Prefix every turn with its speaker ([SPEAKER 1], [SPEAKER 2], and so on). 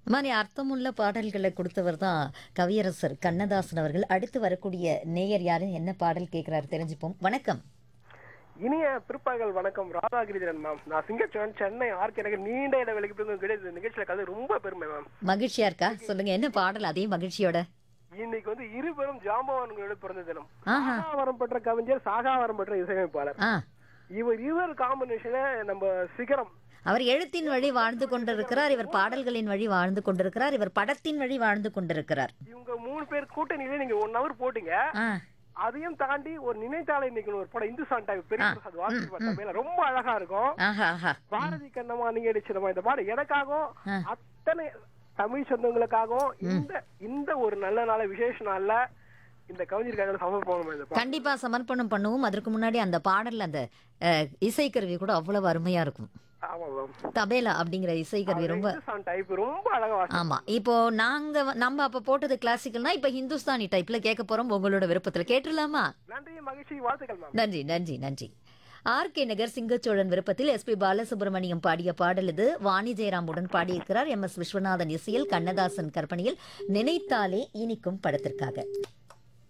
[SPEAKER 1] இந்த மாதிரி அர்த்தமுள்ள பாடல்களை கொடுத்தவர் தான் கவியரசர் கண்ணதாசன் அவர்கள் அடுத்து வரக்கூடிய நேயர் யாரு என்ன பாடல் கேட்கிறாரு தெரிஞ்சுப்போம் வணக்கம்
[SPEAKER 2] இனிய பிற்பகல் வணக்கம் ராதாகிரிதரன் மேம் நான் சிங்கச்சோன் சென்னை ஆர்கே நகர் நீண்ட இடைவெளிக்கு பிறகு கிடையாது இந்த நிகழ்ச்சியில கலந்து ரொம்ப பெருமை மேம்
[SPEAKER 1] மகிழ்ச்சியா இருக்கா சொல்லுங்க என்ன பாடல் அதே மகிழ்ச்சியோட
[SPEAKER 2] இன்னைக்கு வந்து இருபெரும் ஜாம்பவான்களோட பிறந்த தினம்
[SPEAKER 1] ஆஹா
[SPEAKER 2] சாகாவரம் பெற்ற கவிஞர் சாகாவரம் பெற்ற இசையமைப்பாளர்
[SPEAKER 1] ஆ
[SPEAKER 2] இவர் இருவர் காம்பினேஷன நம்ம சிகரம்
[SPEAKER 1] அவர் எழுத்தின் வழி வாழ்ந்து கொண்டிருக்கிறார் இவர் பாடல்களின் வழி வாழ்ந்து கொண்டிருக்கிறார் இவர் படத்தின் வழி வாழ்ந்து கொண்டிருக்கிறார்
[SPEAKER 2] இவங்க மூணு பேர் கூட்டணியில நீங்க ஒன் ஹவர் போட்டீங்க
[SPEAKER 1] ஆ
[SPEAKER 2] அதையும் தாண்டி ஒரு நினைத்தாலே இன்னைக்கு ஒரு படம் இந்துஸ்தான் டைப் பெரிய பிரசாத் வாசி பட்டம் ரொம்ப அழகா இருக்கும்
[SPEAKER 1] ஆஹா ஆஹா
[SPEAKER 2] பாரதி கண்ணம்மா நீங்க அடிச்சிடமா இந்த பாடம் எனக்காகவும்
[SPEAKER 1] ஆ.
[SPEAKER 2] அத்தனை தமிழ் சொந்தங்களுக்காகவும் இந்த இந்த ஒரு நல்ல நாள விசேஷ நாள்ல இந்த கவிஞருக்காக சமர்ப்பணம் இந்த பாடம்
[SPEAKER 1] கண்டிப்பா சமர்ப்பணம் பண்ணுவோம் அதற்கு முன்னாடி அந்த பாடல்ல அந்த அஹ், இசைக்கருவி கூட அவ்வளவு அருமையா இருக்கும்
[SPEAKER 2] ஆமா மேம்
[SPEAKER 1] தபேலா அப்படிங்கிற இசைக்கருவி ரொம்ப
[SPEAKER 2] இந்துஸ்தான் டைப் ரொம்ப அழகா வாசி
[SPEAKER 1] ஆமா இப்போ நாங்க வ- நம்ம அப்ப போட்டது கிளாசிக்கல்னா இப்ப ஹிந்துஸ்தானி டைப்ல கேட்க போறோம் உங்களோட விருப்பத்துல கேட்டுடலாமா
[SPEAKER 2] நன்றி மகிழ்ச்சி வாழ்த்துக்கள் மேம்
[SPEAKER 1] நன்றி நன்றி நன்றி ஆர் கே நகர் சிங்கச்சோழன் விருப்பத்தில் எஸ்பி பாலசுப்ரமணியம் பாடிய பாடல் இது வாணி ஜெயராமுடன் பாடியிருக்கிறார் எம் எஸ் விஸ்வநாதன் இசையில் கண்ணதாசன் கற்பனையில் நினைத்தாலே இனிக்கும் படத்திற்காக